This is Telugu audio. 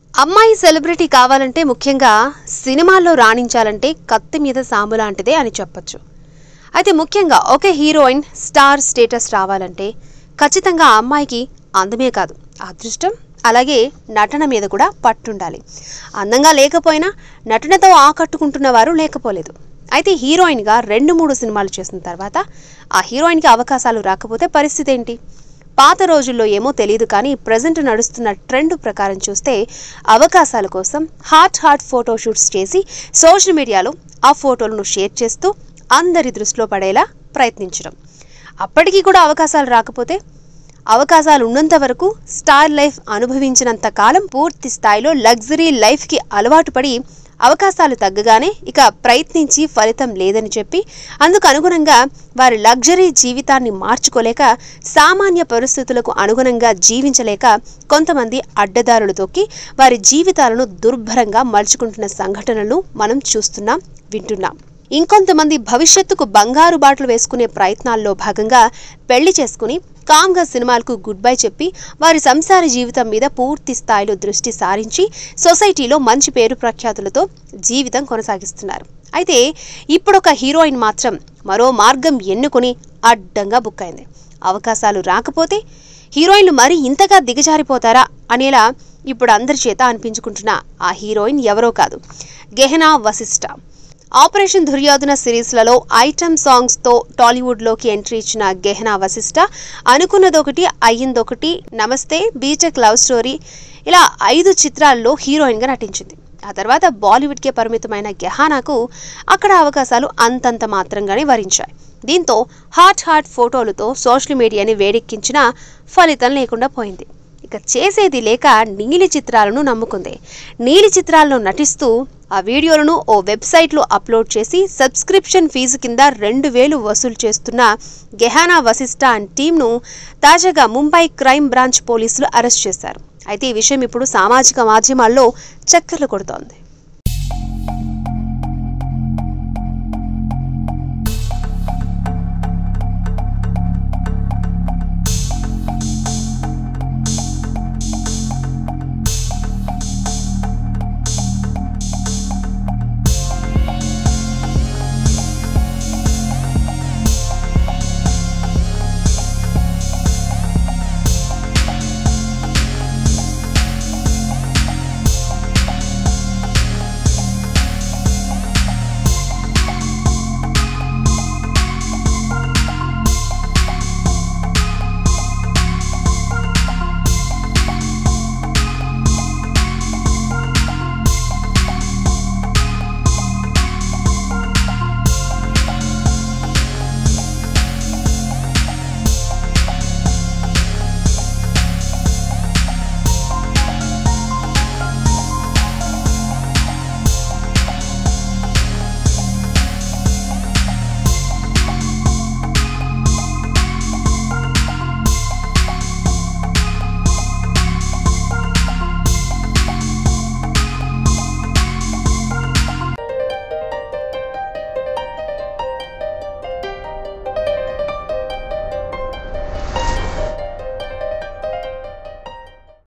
అమ్మాయి సెలబ్రిటీ కావాలంటే ముఖ్యంగా సినిమాల్లో రాణించాలంటే కత్తి మీద సాము లాంటిదే అని చెప్పొచ్చు అయితే ముఖ్యంగా ఒక హీరోయిన్ స్టార్ స్టేటస్ రావాలంటే ఖచ్చితంగా ఆ అమ్మాయికి అందమే కాదు అదృష్టం అలాగే నటన మీద కూడా పట్టుండాలి అందంగా లేకపోయినా నటనతో ఆకట్టుకుంటున్న వారు లేకపోలేదు అయితే హీరోయిన్గా రెండు మూడు సినిమాలు చేసిన తర్వాత ఆ హీరోయిన్కి అవకాశాలు రాకపోతే పరిస్థితి ఏంటి పాత రోజుల్లో ఏమో తెలియదు కానీ ప్రజెంట్ నడుస్తున్న ట్రెండ్ ప్రకారం చూస్తే అవకాశాల కోసం హాట్ హాట్ ఫోటో షూట్స్ చేసి సోషల్ మీడియాలో ఆ ఫోటోలను షేర్ చేస్తూ అందరి దృష్టిలో పడేలా ప్రయత్నించడం అప్పటికీ కూడా అవకాశాలు రాకపోతే అవకాశాలు ఉన్నంత వరకు స్టార్ లైఫ్ అనుభవించినంత కాలం పూర్తి స్థాయిలో లగ్జరీ లైఫ్కి అలవాటు పడి అవకాశాలు తగ్గగానే ఇక ప్రయత్నించి ఫలితం లేదని చెప్పి అందుకు అనుగుణంగా వారి లగ్జరీ జీవితాన్ని మార్చుకోలేక సామాన్య పరిస్థితులకు అనుగుణంగా జీవించలేక కొంతమంది అడ్డదారులు తొక్కి వారి జీవితాలను దుర్భరంగా మలుచుకుంటున్న సంఘటనలు మనం చూస్తున్నాం వింటున్నాం ఇంకొంతమంది భవిష్యత్తుకు బంగారు బాటలు వేసుకునే ప్రయత్నాల్లో భాగంగా పెళ్లి చేసుకుని కామ్గా సినిమాలకు గుడ్ బై చెప్పి వారి సంసార జీవితం మీద పూర్తి స్థాయిలో దృష్టి సారించి సొసైటీలో మంచి పేరు ప్రఖ్యాతులతో జీవితం కొనసాగిస్తున్నారు అయితే ఇప్పుడొక హీరోయిన్ మాత్రం మరో మార్గం ఎన్నుకొని అడ్డంగా బుక్ అయింది అవకాశాలు రాకపోతే హీరోయిన్లు మరీ ఇంతగా దిగజారిపోతారా అనేలా ఇప్పుడు అందరి చేత అనిపించుకుంటున్న ఆ హీరోయిన్ ఎవరో కాదు గెహనా వశిష్ఠ ఆపరేషన్ దుర్యోధన సిరీస్లలో ఐటమ్ సాంగ్స్తో టాలీవుడ్లోకి ఎంట్రీ ఇచ్చిన గెహనా వశిష్ఠ అనుకున్నదొకటి అయ్యిందొకటి నమస్తే బీటెక్ లవ్ స్టోరీ ఇలా ఐదు చిత్రాల్లో హీరోయిన్గా నటించింది ఆ తర్వాత బాలీవుడ్కే పరిమితమైన గెహానాకు అక్కడ అవకాశాలు అంతంత మాత్రంగానే వరించాయి దీంతో హాట్ హాట్ ఫోటోలతో సోషల్ మీడియాని వేడెక్కించినా ఫలితం లేకుండా పోయింది ఇక చేసేది లేక నీలి చిత్రాలను నమ్ముకుంది నీలి చిత్రాల్లో నటిస్తూ ఆ వీడియోలను ఓ వెబ్సైట్లో అప్లోడ్ చేసి సబ్స్క్రిప్షన్ ఫీజు కింద రెండు వేలు వసూలు చేస్తున్న గెహానా వశిష్ఠ అండ్ టీంను తాజాగా ముంబై క్రైమ్ బ్రాంచ్ పోలీసులు అరెస్ట్ చేశారు అయితే ఈ విషయం ఇప్పుడు సామాజిక మాధ్యమాల్లో చక్కర్లు కొడుతోంది